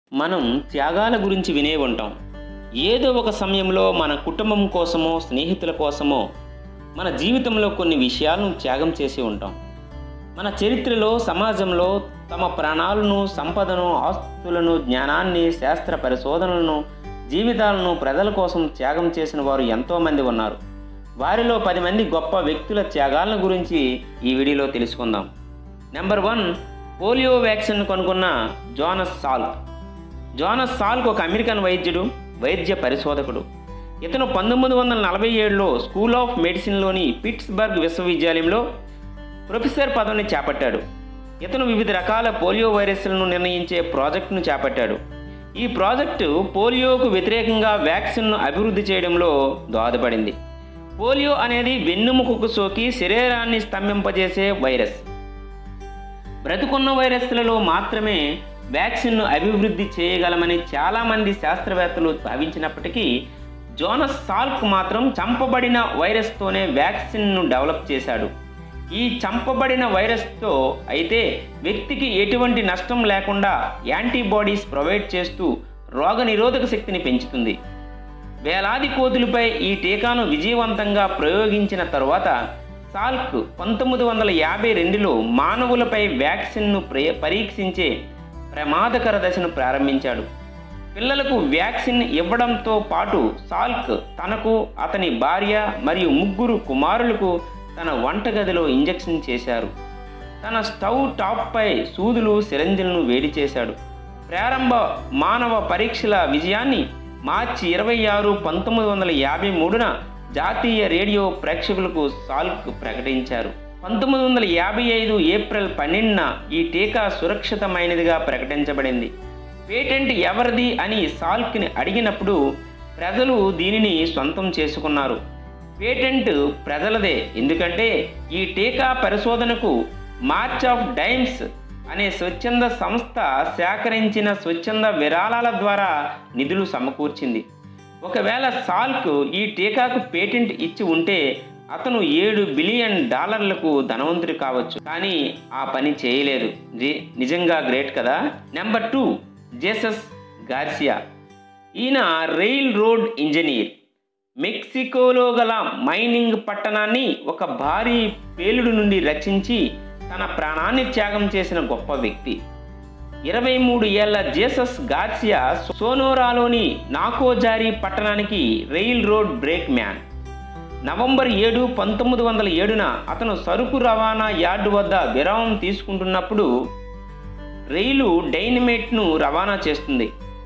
మనం త్యాగాల గురించి వినే ఉంటాం ఏదో ఒక సమయంలో మన కుటుంబం కోసమో స్నేహితుల కోసమో మన జీవితంలో కొన్ని విషయాలను త్యాగం చేసి ఉంటాం మన చరిత్రలో సమాజంలో తమ ప్రాణాలను సంపదను ఆస్తులను జ్ఞానాన్ని శాస్త్ర పరిశోధనలను జీవితాలను ప్రజల కోసం త్యాగం చేసిన వారు ఎంతోమంది ఉన్నారు వారిలో పది మంది గొప్ప వ్యక్తుల త్యాగాలను గురించి ఈ వీడియోలో తెలుసుకుందాం నెంబర్ వన్ పోలియో వ్యాక్సిన్ కనుగొన్న జోనస్ సాల్క్ జోనస్ సాల్క్ ఒక అమెరికన్ వైద్యుడు వైద్య పరిశోధకుడు ఇతను పంతొమ్మిది వందల నలభై ఏడులో స్కూల్ ఆఫ్ మెడిసిన్లోని పిట్స్బర్గ్ విశ్వవిద్యాలయంలో ప్రొఫెసర్ పదవిని చేపట్టాడు ఇతను వివిధ రకాల పోలియో వైరస్లను నిర్ణయించే ప్రాజెక్టును చేపట్టాడు ఈ ప్రాజెక్టు పోలియోకు వ్యతిరేకంగా వ్యాక్సిన్ను అభివృద్ధి చేయడంలో దోహదపడింది పోలియో అనేది వెన్నుముకకు సోకి శరీరాన్ని స్తంభింపజేసే వైరస్ బ్రతుకున్న వైరస్లలో మాత్రమే వ్యాక్సిన్ను అభివృద్ధి చేయగలమని చాలామంది శాస్త్రవేత్తలు భావించినప్పటికీ జోనస్ సాల్క్ మాత్రం చంపబడిన వైరస్తోనే వ్యాక్సిన్ను డెవలప్ చేశాడు ఈ చంపబడిన వైరస్తో అయితే వ్యక్తికి ఎటువంటి నష్టం లేకుండా యాంటీబాడీస్ ప్రొవైడ్ చేస్తూ రోగనిరోధక శక్తిని పెంచుతుంది వేలాది కోతులపై ఈ టీకాను విజయవంతంగా ప్రయోగించిన తరువాత సాల్క్ పంతొమ్మిది వందల యాభై రెండులో మానవులపై వ్యాక్సిన్ను ప్రే పరీక్షించే ప్రమాదకర దశను ప్రారంభించాడు పిల్లలకు వ్యాక్సిన్ ఇవ్వడంతో పాటు సాల్క్ తనకు అతని భార్య మరియు ముగ్గురు కుమారులకు తన వంటగదిలో ఇంజెక్షన్ చేశారు తన స్టవ్ టాప్పై సూదులు సిరంజిలను వేడి చేశాడు ప్రారంభ మానవ పరీక్షల విజయాన్ని మార్చి ఇరవై ఆరు పంతొమ్మిది వందల యాభై మూడున జాతీయ రేడియో ప్రేక్షకులకు సాల్క్ ప్రకటించారు పంతొమ్మిది వందల యాభై ఐదు ఏప్రిల్ పన్నెండున ఈ టీకా సురక్షితమైనదిగా ప్రకటించబడింది పేటెంట్ ఎవరిది అని సాల్క్ని అడిగినప్పుడు ప్రజలు దీనిని సొంతం చేసుకున్నారు పేటెంట్ ప్రజలదే ఎందుకంటే ఈ టీకా పరిశోధనకు మార్చ్ ఆఫ్ డైమ్స్ అనే స్వచ్ఛంద సంస్థ సేకరించిన స్వచ్ఛంద విరాళాల ద్వారా నిధులు సమకూర్చింది ఒకవేళ సాల్క్ ఈ టీకాకు పేటెంట్ ఇచ్చి ఉంటే అతను ఏడు బిలియన్ డాలర్లకు ధనవంతుడు కావచ్చు కానీ ఆ పని చేయలేదు జి- నిజంగా గ్రేట్ కదా నెంబర్ టూ జేసస్ గార్సియా ఈయన రైల్ రోడ్ ఇంజనీర్ మెక్సికోలో గల మైనింగ్ పట్టణాన్ని ఒక భారీ పేలుడు నుండి రక్షించి తన ప్రాణాన్ని త్యాగం చేసిన గొప్ప వ్యక్తి ఇరవై మూడు ఏళ్ల జేసస్ గార్సియా సోనోరాలోని నాకోజారి పట్టణానికి railroad brakeman November ఏడు పంతొమ్మిది వందల ఏడున అతను సరుకు రవాణా యార్డు వద్ద విరామం తీసుకుంటున్నప్పుడు రైలు డైనమైట్ను రవాణా చేస్తుంది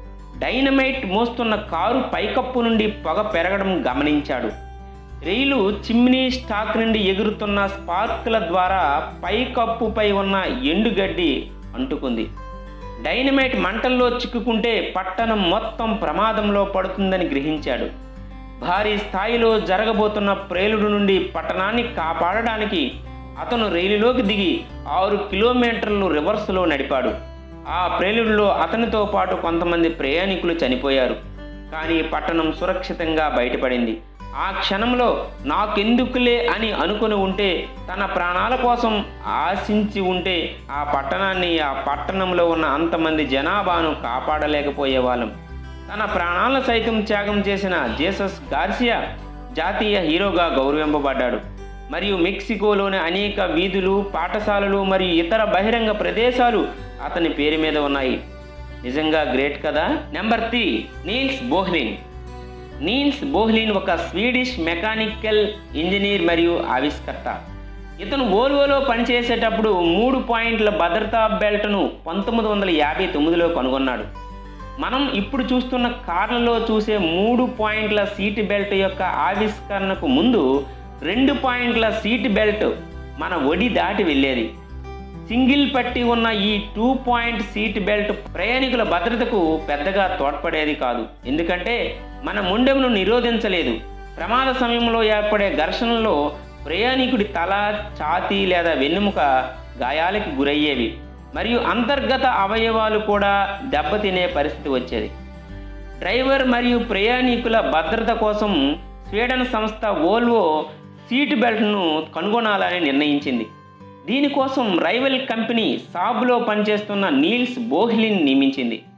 డైనమైట్ మోస్తున్న కారు పైకప్పు నుండి పొగ పెరగడం గమనించాడు రైలు చిమ్నీ స్టాక్ నుండి ఎగురుతున్న స్పార్క్ల ద్వారా పైకప్పుపై ఉన్న ఎండుగడ్డి అంటుకుంది డైనమైట్ మంటల్లో చిక్కుకుంటే పట్టణం మొత్తం ప్రమాదంలో పడుతుందని గ్రహించాడు భారీ స్థాయిలో జరగబోతున్న ప్రేలుడు నుండి పట్టణాన్ని కాపాడడానికి అతను రైలులోకి దిగి ఆరు కిలోమీటర్లు రివర్స్లో నడిపాడు ఆ ప్రేలుడులో అతనితో పాటు కొంతమంది ప్రయాణికులు చనిపోయారు కానీ పట్టణం సురక్షితంగా బయటపడింది ఆ క్షణంలో నాకెందుకులే అని అనుకుని ఉంటే తన ప్రాణాల కోసం ఆశించి ఉంటే ఆ పట్టణాన్ని ఆ పట్టణంలో ఉన్న అంతమంది జనాభాను కాపాడలేకపోయేవాళ్ళం తన ప్రాణాలను సైతం త్యాగం చేసిన జేసస్ గార్సియా జాతీయ హీరోగా గౌరవింపబడ్డాడు మరియు మెక్సికోలోని అనేక వీధులు పాఠశాలలు మరియు ఇతర బహిరంగ ప్రదేశాలు అతని పేరు మీద ఉన్నాయి నిజంగా గ్రేట్ కదా number three Niels Bohlin Niels Bohlin ఒక స్వీడిష్ మెకానికల్ ఇంజనీర్ మరియు ఆవిష్కర్త ఇతను ఓల్వోలో పనిచేసేటప్పుడు మూడు పాయింట్ల భద్రతా బెల్ట్ను పంతొమ్మిది వందల యాభై తొమ్మిదిలో కనుగొన్నాడు మనం ఇప్పుడు చూస్తున్న కార్లలో చూసే మూడు పాయింట్ల సీట్ బెల్ట్ యొక్క ఆవిష్కరణకు ముందు రెండు పాయింట్ల సీట్ బెల్ట్ మన ఒడి దాటి వెళ్ళేది సింగిల్ పట్టి ఉన్న ఈ టూ పాయింట్ సీట్ బెల్ట్ ప్రయాణికుల భద్రతకు పెద్దగా తోడ్పడేది కాదు ఎందుకంటే మన ముండెమును నిరోధించలేదు ప్రమాద సమయంలో ఏర్పడే ఘర్షణలో ప్రయాణికుడి తల ఛాతీ లేదా వెన్నెముక గాయాలకి గురయ్యేవి మరియు అంతర్గత అవయవాలు కూడా దెబ్బతినే పరిస్థితి వచ్చేది డ్రైవర్ మరియు ప్రయాణికుల భద్రత కోసం స్వీడన్ సంస్థ ఓల్వో సీట్ బెల్ట్ను కనుగొనాలని నిర్ణయించింది దీనికోసం రైవల్ కంపెనీ సాబ్లో పనిచేస్తున్న నీల్స్ బోహ్లిన్ నియమించింది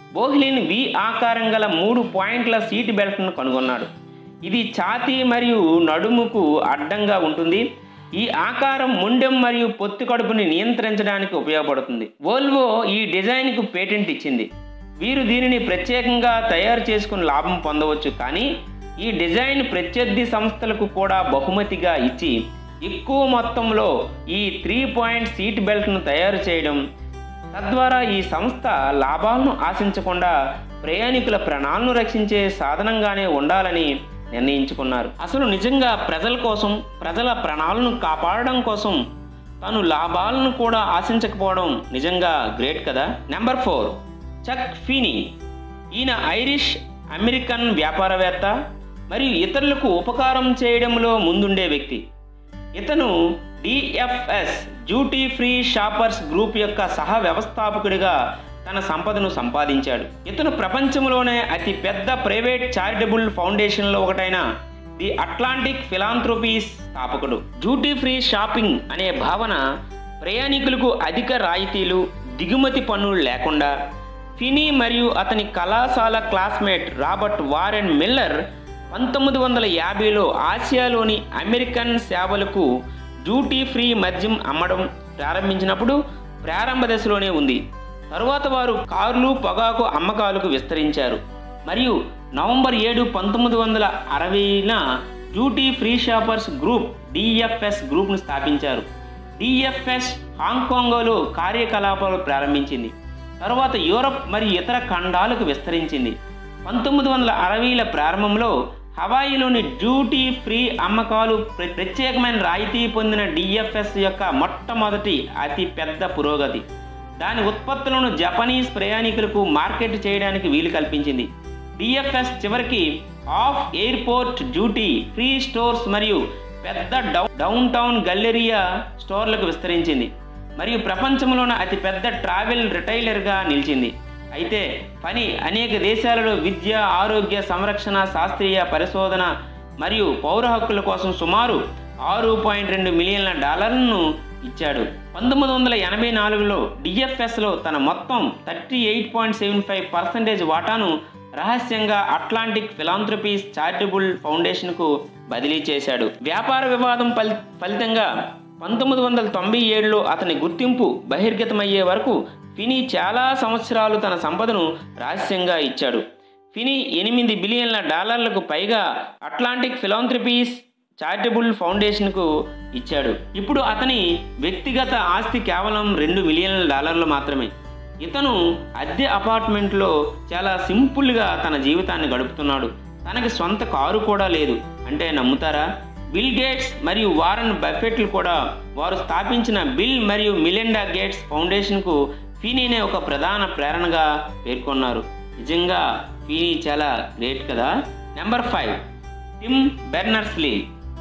బోహ్లిన్ వి ఆకారం గల మూడు పాయింట్ల సీట్ బెల్ట్ను కనుగొన్నాడు ఇది ఛాతీ మరియు నడుముకు అడ్డంగా ఉంటుంది ఈ ఆకారం ముండెం మరియు పొత్తి కడుపుని నియంత్రించడానికి ఉపయోగపడుతుంది వోల్వో ఈ డిజైన్కు పేటెంట్ ఇచ్చింది వీరు దీనిని ప్రత్యేకంగా తయారు చేసుకుని లాభం పొందవచ్చు కానీ ఈ డిజైన్ ప్రత్యర్థి సంస్థలకు కూడా బహుమతిగా ఇచ్చి ఎక్కువ మొత్తంలో ఈ త్రీ పాయింట్ సీట్ బెల్ట్ను తయారు చేయడం తద్వారా ఈ సంస్థ లాభాలను ఆశించకుండా ప్రయాణికుల ప్రాణాలను రక్షించే సాధనంగానే ఉండాలని నిర్ణయించుకున్నారు అసలు నిజంగా ప్రజల కోసం ప్రజల ప్రాణాలను కాపాడడం కోసం తాను లాభాలను కూడా ఆశించకపోవడం నిజంగా గ్రేట్ కదా నెంబర్ ఫోర్ చక్ ఫీనీ ఈయన ఐరిష్ అమెరికన్ వ్యాపారవేత్త మరియు ఇతరులకు ఉపకారం చేయడంలో ముందుండే వ్యక్తి ఇతను DFS duty free shoppers group యొక్క సహ వ్యవస్థాపకుడిగా తన సంపదను సంపాదించాడు ఇతను ప్రపంచంలోనే అతి పెద్ద ప్రైవేట్ చారిటబుల్ ఫౌండేషన్లో ఒకటైన ది అట్లాంటిక్ ఫిలాంథ్రోపీస్ స్థాపకుడు డ్యూటీ ఫ్రీ షాపింగ్ అనే భావన ప్రయాణికులకు అధిక రాయితీలు దిగుమతి పన్నులు లేకుండా ఫినీ మరియు అతని కళాశాల క్లాస్మేట్ రాబర్ట్ వారెన్ మిల్లర్ పంతొమ్మిది వందల యాభైలో ఆసియాలోని అమెరికన్ సేవలకు డ్యూటీ ఫ్రీ మద్యం అమ్మడం ప్రారంభించినప్పుడు ప్రారంభ దశలోనే ఉంది తరువాత వారు కార్లు పొగాకు అమ్మకాలకు విస్తరించారు మరియు నవంబర్ ఏడు పంతొమ్మిది వందల అరవైన duty free shoppers group DFS గ్రూప్ను స్థాపించారు డిఎఫ్ఎస్ హాంకాంగ్లో కార్యకలాపాలు ప్రారంభించింది తరువాత యూరప్ మరియు ఇతర ఖండాలకు విస్తరించింది పంతొమ్మిది వందల అరవైల ప్రారంభంలో హవాయిలోని డ్యూటీ ఫ్రీ అమ్మకాలు ప్ర- ప్రత్యేకమైన రాయితీ పొందిన డిఎఫ్ఎస్ యొక్క మొట్టమొదటి అతి పెద్ద పురోగతి దాని ఉత్పత్తులను జపనీస్ ప్రయాణికులకు మార్కెట్ చేయడానికి వీలు కల్పించింది డిఎఫ్ఎస్ చివరికి off airport duty free stores మరియు పెద్ద డౌన్ డౌన్ టౌన్ గల్లెరియా స్టోర్లకు విస్తరించింది మరియు ప్రపంచంలోని అతి పెద్ద ట్రావెల్ రిటైలర్గా నిలిచింది అయితే పని అనేక దేశాలలో విద్య ఆరోగ్య సంరక్షణ శాస్త్రీయ పరిశోధన మరియు పౌర హక్కుల కోసం సుమారు ఆరు పాయింట్ రెండు మిలియన్ల డాలర్లను ఇచ్చాడు పంతొమ్మిది వందల ఎనభై నాలుగులో డిఎఫ్ఎస్లో తన మొత్తం thirty eight point seven five percentage వాటాను రహస్యంగా అట్లాంటిక్ ఫిలాంథ్రపీస్ చారిటబుల్ ఫౌండేషన్కు బదిలీ చేశాడు వ్యాపార వివాదం ఫలి ఫలితంగా పంతొమ్మిది వందల తొంభై ఏడులో అతని గుర్తింపు బహిర్గతమయ్యే వరకు ఫినీ చాలా సంవత్సరాలు తన సంపదను రహస్యంగా ఇచ్చాడు ఫినీ ఎనిమిది బిలియన్ల డాలర్లకు పైగా అట్లాంటిక్ ఫిలాంథ్రపీస్ చారిటబుల్ ఫౌండేషన్కు ఇచ్చాడు ఇప్పుడు అతని వ్యక్తిగత ఆస్తి కేవలం రెండు మిలియన్ల డాలర్లు మాత్రమే ఇతను అద్దె అపార్ట్మెంట్లో చాలా సింపుల్గా తన జీవితాన్ని గడుపుతున్నాడు తనకి సొంత కారు కూడా లేదు అంటే నమ్ముతారా బిల్ గేట్స్ మరియు వారన్ బఫెట్లు కూడా వారు స్థాపించిన బిల్ మరియు మిలిండా గేట్స్ ఫౌండేషన్కు ఫీనీనే ఒక ప్రధాన ప్రేరణగా పేర్కొన్నారు నిజంగా ఫీనీ చాలా గ్రేట్ కదా number five Tim Berners Lee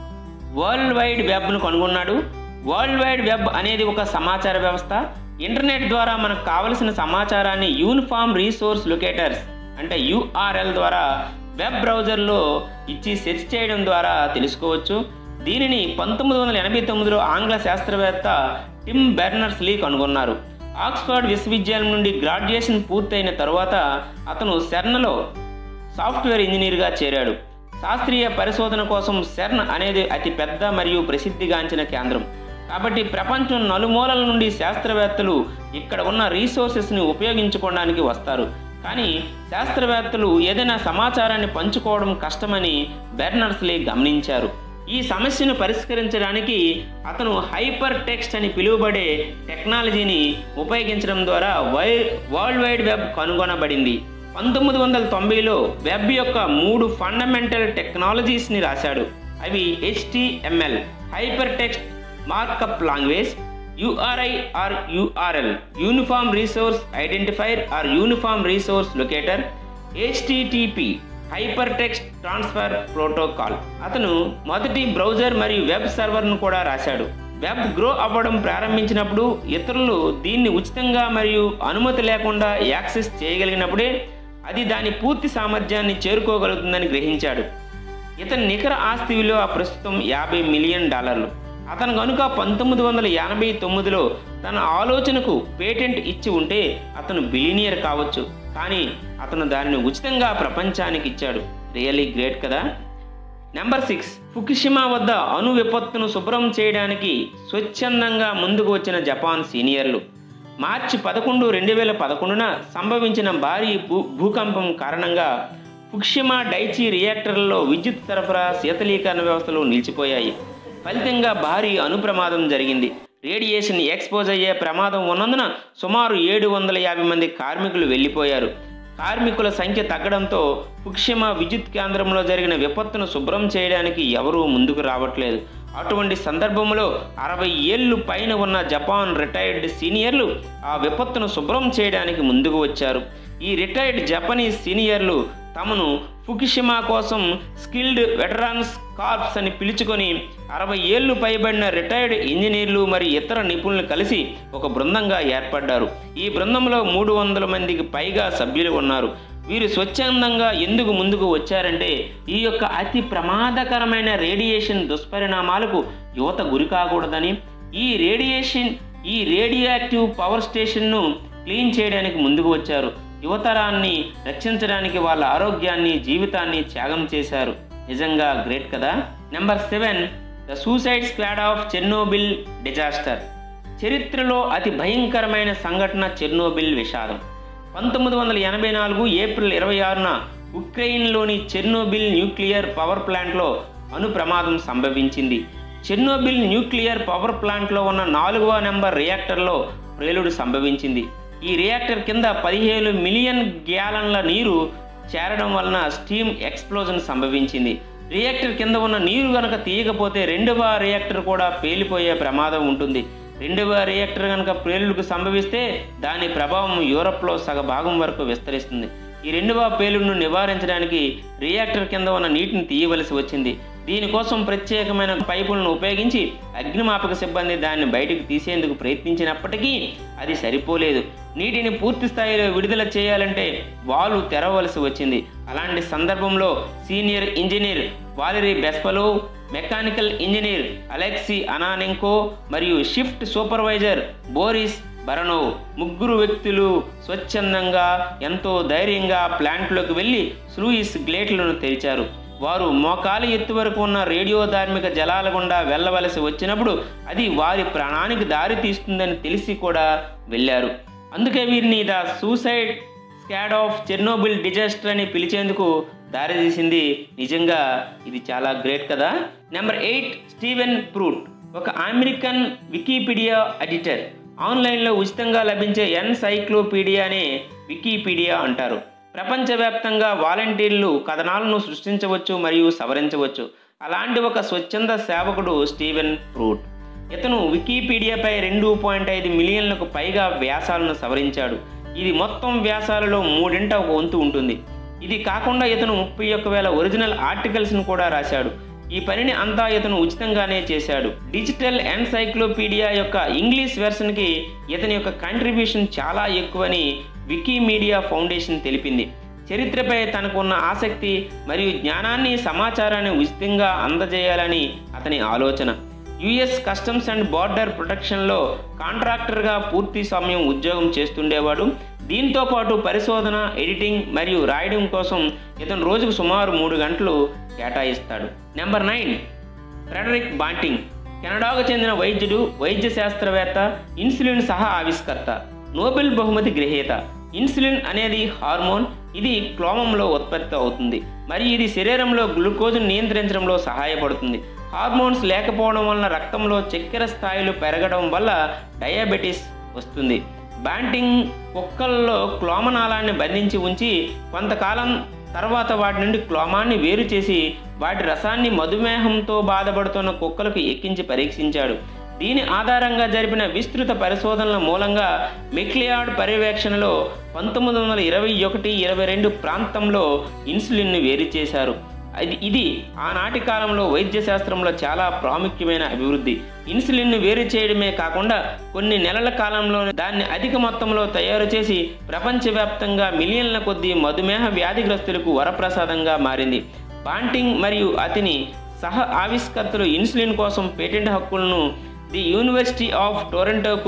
world wide వెబ్ను కనుగొన్నాడు వరల్డ్ వైడ్ వెబ్ అనేది ఒక సమాచార వ్యవస్థ ఇంటర్నెట్ ద్వారా మనకు కావలసిన సమాచారాన్ని యూనిఫామ్ రీసోర్స్ లొకేటర్స్ అంటే యూఆర్ఎల్ ద్వారా వెబ్ బ్రౌజర్లో ఇచ్చి సెర్చ్ చేయడం ద్వారా తెలుసుకోవచ్చు దీనిని పంతొమ్మిది వందల ఎనభై తొమ్మిదిలో ఆంగ్ల శాస్త్రవేత్త టిమ్ బెర్నర్స్ లీ కనుగొన్నారు ఆక్స్ఫర్డ్ విశ్వవిద్యాలయం నుండి గ్రాడ్యుయేషన్ పూర్తయిన తరువాత అతను సెర్న్లో సాఫ్ట్వేర్ ఇంజనీర్గా చేరాడు శాస్త్రీయ పరిశోధన కోసం సెర్న్ అనేది అతి పెద్ద మరియు ప్రసిద్ధిగాంచిన కేంద్రం కాబట్టి ప్రపంచం నలుమూలల నుండి శాస్త్రవేత్తలు ఇక్కడ ఉన్న రీసోర్సెస్ని ఉపయోగించుకోవడానికి వస్తారు కానీ శాస్త్రవేత్తలు ఏదైనా సమాచారాన్ని పంచుకోవడం కష్టమని బెర్నర్స్లీ గమనించారు ఈ సమస్యను పరిష్కరించడానికి అతను హైపర్ టెక్స్ట్ అని పిలువబడే టెక్నాలజీని ఉపయోగించడం ద్వారా వై వరల్డ్ వైడ్ వెబ్ కనుగొనబడింది పంతొమ్మిది వందల తొంభైలో వెబ్ యొక్క మూడు ఫండమెంటల్ టెక్నాలజీస్ని రాశాడు అవి HTML hypertext markup language URI or URL uniform resource identifier or uniform resource locator HTTP hypertext transfer protocol అతను మొదటి బ్రౌజర్ మరియు వెబ్ సర్వర్ను కూడా రాశాడు వెబ్ గ్రో అవ్వడం ప్రారంభించినప్పుడు ఇతరులు దీన్ని ఉచితంగా మరియు అనుమతి లేకుండా యాక్సెస్ చేయగలిగినప్పుడే అది దాని పూర్తి సామర్థ్యాన్ని చేరుకోగలుగుతుందని గ్రహించాడు ఇతని నికర ఆస్తి విలువ ప్రస్తుతం యాభై మిలియన్ డాలర్లు అతను కనుక పంతొమ్మిది వందల ఎనభై తొమ్మిదిలో తన ఆలోచనకు పేటెంట్ ఇచ్చి ఉంటే అతను బిలినియర్ కావచ్చు కానీ అతను దానిని ఉచితంగా ప్రపంచానికి ఇచ్చాడు రియలీ గ్రేట్ కదా నెంబర్ సిక్స్ ఫుకుషిమా వద్ద అణు విపత్తును శుభ్రం చేయడానికి స్వచ్ఛందంగా ముందుకు వచ్చిన జపాన్ సీనియర్లు మార్చి పదకొండు రెండు వేల పదకొండున సంభవించిన భారీ భూ భూకంపం కారణంగా ఫుకుషిమా డైచి రియాక్టర్లలో విద్యుత్ సరఫరా శీతలీకరణ వ్యవస్థలు నిలిచిపోయాయి ఫలితంగా భారీ అణు ప్రమాదం జరిగింది రేడియేషన్ ఎక్స్పోజ్ అయ్యే ప్రమాదం ఉన్నందున సుమారు ఏడు వందల యాభై మంది కార్మికులు వెళ్ళిపోయారు కార్మికుల సంఖ్య తగ్గడంతో ఫుక్షిమా విద్యుత్ కేంద్రంలో జరిగిన విపత్తును శుభ్రం చేయడానికి ఎవరూ ముందుకు రావట్లేదు అటువంటి సందర్భంలో అరవై ఏళ్ళు పైన ఉన్న జపాన్ రిటైర్డ్ సీనియర్లు ఆ విపత్తును శుభ్రం చేయడానికి ముందుకు వచ్చారు ఈ రిటైర్డ్ జపనీస్ సీనియర్లు తమను ఫుకిషిమా కోసం స్కిల్డ్ వెటరాన్స్ కార్ప్స్ అని పిలుచుకొని అరవై ఏళ్ళు పైబడిన రిటైర్డ్ ఇంజనీర్లు మరి ఇతర నిపుణులు కలిసి ఒక బృందంగా ఏర్పడ్డారు ఈ బృందంలో మూడు వందల మందికి పైగా సభ్యులు ఉన్నారు వీరు స్వచ్ఛందంగా ఎందుకు ముందుకు వచ్చారంటే ఈ యొక్క అతి ప్రమాదకరమైన రేడియేషన్ దుష్పరిణామాలకు యువత గురి కాకూడదని ఈ రేడియేషన్ ఈ రేడియాక్టివ్ పవర్ స్టేషన్ను క్లీన్ చేయడానికి ముందుకు వచ్చారు యువతరాన్ని రక్షించడానికి వాళ్ళ ఆరోగ్యాన్ని జీవితాన్ని త్యాగం చేశారు నిజంగా గ్రేట్ కదా number seven the suicide squad of Chernobyl disaster చరిత్రలో అతి భయంకరమైన సంఘటన చెర్నోబిల్ విషాదం పంతొమ్మిది వందల ఎనభై నాలుగు ఏప్రిల్ ఇరవై ఆరున ఉక్రెయిన్లోని చెర్నోబిల్ న్యూక్లియర్ పవర్ ప్లాంట్లో అణు ప్రమాదం సంభవించింది చెర్నోబిల్ న్యూక్లియర్ పవర్ ప్లాంట్లో ఉన్న నాలుగవ నెంబర్ రియాక్టర్లో ప్రేలుడు సంభవించింది ఈ రియాక్టర్ కింద పదిహేను మిలియన్ గ్యాలన్ల నీరు చేరడం వలన స్టీమ్ ఎక్స్ప్లోజన్ సంభవించింది రియాక్టర్ కింద ఉన్న నీరు కనుక తీయకపోతే రెండవ రియాక్టర్ కూడా పేలిపోయే ప్రమాదం ఉంటుంది రెండవ రియాక్టర్ కనుక పేలుడుకు సంభవిస్తే దాని ప్రభావం యూరప్లో సగభాగం వరకు విస్తరిస్తుంది ఈ రెండవ పేలుడును నివారించడానికి రియాక్టర్ కింద ఉన్న నీటిని తీయవలసి వచ్చింది దీనికోసం ప్రత్యేకమైన పైపులను ఉపయోగించి అగ్నిమాపక సిబ్బంది దాన్ని బయటకు తీసేందుకు ప్రయత్నించినప్పటికీ అది సరిపోలేదు నీటిని పూర్తి స్థాయిలో విడుదల చేయాలంటే వాలు తెరవలసి వచ్చింది అలాంటి సందర్భంలో senior engineer Valery Bespalov mechanical engineer Alexei Ananenko మరియు షిఫ్ట్ సూపర్వైజర్ బోరిస్ బరనో ముగ్గురు వ్యక్తులు స్వచ్ఛందంగా ఎంతో ధైర్యంగా ప్లాంట్లోకి వెళ్ళి స్లూయిస్ గ్లేట్లను తెరిచారు వారు మోకాలు ఎత్తు వరకు ఉన్న రేడియో ధార్మిక జలాల గుండా వెళ్ళవలసి వచ్చినప్పుడు అది వారి ప్రాణానికి దారి తీస్తుందని తెలిసి కూడా వెళ్ళారు అందుకే వీరిని the suicide squad of Chernobyl disaster అని పిలిచేందుకు దారితీసింది నిజంగా ఇది చాలా గ్రేట్ కదా నెంబర్ ఎయిట్ స్టీవెన్ ప్రూట్ ఒక అమెరికన్ వికీపీడియా ఎడిటర్ ఆన్లైన్లో ఉచితంగా లభించే ఎన్సైక్లోపీడియానే వికీపీడియా అంటారు ప్రపంచవ్యాప్తంగా వాలంటీర్లు కథనాలను సృష్టించవచ్చు మరియు సవరించవచ్చు అలాంటి ఒక స్వచ్ఛంద సేవకుడు స్టీవెన్ ఫ్రూట్ ఇతను వికీపీడియాపై రెండు పాయింట్ ఐదు మిలియన్లకు పైగా వ్యాసాలను సవరించాడు ఇది మొత్తం వ్యాసాలలో మూడింట ఒక వంతు ఉంటుంది ఇది కాకుండా ఇతను ముప్పై ఒక్క వేల ఒరిజినల్ ఆర్టికల్స్ను కూడా రాశాడు ఈ పనిని అంతా ఇతను ఉచితంగానే చేశాడు డిజిటల్ ఎన్సైక్లోపీడియా యొక్క ఇంగ్లీష్ వెర్షన్కి ఇతని యొక్క కంట్రిబ్యూషన్ చాలా ఎక్కువని వికీమీడియా ఫౌండేషన్ తెలిపింది చరిత్రపై తనకున్న ఆసక్తి మరియు జ్ఞానాన్ని సమాచారాన్ని ఉచితంగా అందజేయాలని అతని ఆలోచన యుఎస్ కస్టమ్స్ అండ్ బార్డర్ ప్రొటెక్షన్లో కాంట్రాక్టర్గా పూర్తి సమయం ఉద్యోగం చేస్తుండేవాడు దీంతో పాటు పరిశోధన ఎడిటింగ్ మరియు రాయడం కోసం ఇతను రోజుకు సుమారు మూడు గంటలు కేటాయిస్తాడు నెంబర్ నైన్ ఫ్రెడరిక్ బాంటింగ్ కెనడాకు చెందిన వైద్యుడు వైద్య శాస్త్రవేత్త ఇన్సులిన్ సహా ఆవిష్కర్త నోబెల్ బహుమతి గ్రహీత ఇన్సులిన్ అనేది హార్మోన్ ఇది క్లోమంలో ఉత్పత్తి అవుతుంది మరియు ఇది శరీరంలో గ్లూకోజ్ను నియంత్రించడంలో సహాయపడుతుంది హార్మోన్స్ లేకపోవడం వలన రక్తంలో చక్కెర స్థాయిలు పెరగడం వల్ల డయాబెటీస్ వస్తుంది బ్యాంటింగ్ కుక్కల్లో క్లోమనాళాన్ని బంధించి ఉంచి కొంతకాలం తర్వాత వాటి నుండి క్లోమాన్ని వేరు చేసి వాటి రసాన్ని మధుమేహంతో బాధపడుతున్న కుక్కలకు ఎక్కించి పరీక్షించాడు దీని ఆధారంగా జరిపిన విస్తృత పరిశోధనల మూలంగా మెక్లియార్డ్ పర్యవేక్షణలో పంతొమ్మిది వందల ఇరవై ఒకటి ఇరవై రెండు ప్రాంతంలో ఇన్సులిన్ను వేరు చేశారు అది ఇది ఆనాటి కాలంలో వైద్య శాస్త్రంలో చాలా ప్రాముఖ్యమైన అభివృద్ధి ఇన్సులిన్ను వేరు చేయడమే కాకుండా కొన్ని నెలల కాలంలో దాన్ని అధిక మొత్తంలో తయారు చేసి ప్రపంచవ్యాప్తంగా మిలియన్ల కొద్దీ మధుమేహ వ్యాధిగ్రస్తులకు వరప్రసాదంగా మారింది బాంటింగ్ మరియు అతని సహ ఆవిష్కర్తలు ఇన్సులిన్ కోసం పేటెంట్ హక్కులను ది యూనివర్సిటీ ఆఫ్ టొరంటోకు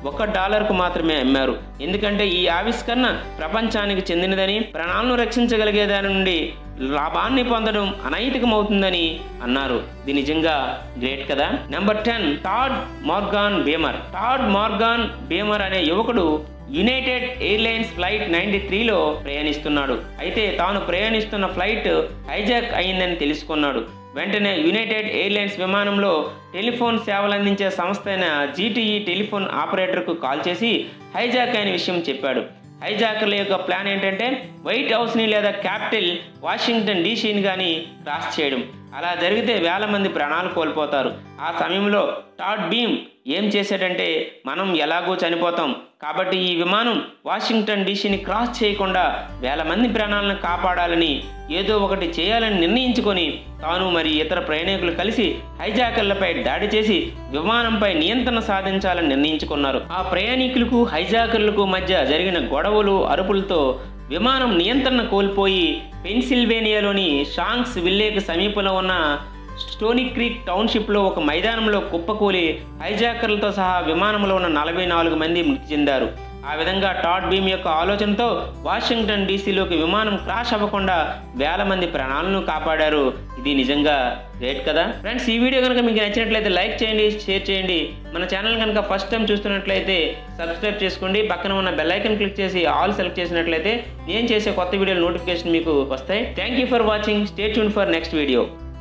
ఒక డాలర్కు మాత్రమే అమ్మారు ఎందుకంటే ఈ ఆవిష్కరణ ప్రపంచానికి చెందినదని ప్రాణాలను రక్షించగలిగే దాని నుండి లాభాన్ని పొందడం అనైతికమవుతుందని అన్నారు ఇది నిజంగా గ్రేట్ కదా number ten Todd Morgan Beamer Todd Morgan Beamer అనే యువకుడు యునైటెడ్ ఎయిర్లైన్స్ ఫ్లైట్ నైంటీ త్రీలో ప్రయాణిస్తున్నాడు అయితే తాను ప్రయాణిస్తున్న ఫ్లైట్ హైజాక్ అయిందని తెలుసుకున్నాడు వెంటనే యునైటెడ్ ఎయిర్లైన్స్ విమానంలో టెలిఫోన్ సేవలు అందించే సంస్థ అయిన జీటీఈ టెలిఫోన్ ఆపరేటర్కు కాల్ చేసి హైజాక్ అయిన విషయం చెప్పాడు హైజాకర్ల యొక్క ప్లాన్ ఏంటంటే వైట్ హౌస్ని లేదా క్యాపిటల్ వాషింగ్టన్ డీసీని కానీ క్రాస్ చేయడం అలా జరిగితే వేల మంది ప్రాణాలు కోల్పోతారు ఆ సమయంలో టాడ్ బీమ్ ఏం చేశాడంటే మనం ఎలాగో చనిపోతాం కాబట్టి ఈ విమానం వాషింగ్టన్ డీసీని క్రాస్ చేయకుండా వేల మంది ప్రాణాలను కాపాడాలని ఏదో ఒకటి చేయాలని నిర్ణయించుకొని తాను మరి ఇతర ప్రయాణికులు కలిసి హైజాకర్లపై దాడి చేసి విమానంపై నియంత్రణ సాధించాలని నిర్ణయించుకున్నారు ఆ ప్రయాణికులకు హైజాకర్లకు మధ్య జరిగిన గొడవలు అరుపులతో విమానం నియంత్రణ కోల్పోయి పెన్సిల్వేనియాలోని షాంక్స్ విల్లేకి సమీపంలో ఉన్న స్టోనీ క్రీక్ టౌన్షిప్లో ఒక మైదానంలో కుప్పకూలి హైజాకర్లతో సహా విమానంలో ఉన్న నలభై నాలుగు మంది మృతి చెందారు ఆ విధంగా టాడ్ బీమ్ యొక్క ఆలోచనతో వాషింగ్టన్ డీసీలోకి విమానం క్రాష్ అవ్వకుండా వేల మంది ప్రాణాలను కాపాడారు ఇది నిజంగా గ్రేట్ కదా ఫ్రెండ్స్ ఈ వీడియో కనుక మీకు నచ్చినట్లయితే లైక్ చేయండి షేర్ చేయండి మన ఛానల్ కనుక ఫస్ట్ టైం చూస్తున్నట్లయితే సబ్స్క్రైబ్ చేసుకోండి పక్కన ఉన్న బెల్ ఐకన్ క్లిక్ చేసి ఆల్ సెలెక్ట్ చేసినట్లయితే నేను చేసే కొత్త వీడియోల నోటిఫికేషన్ మీకు వస్తాయి thank you for watching stay tune for next video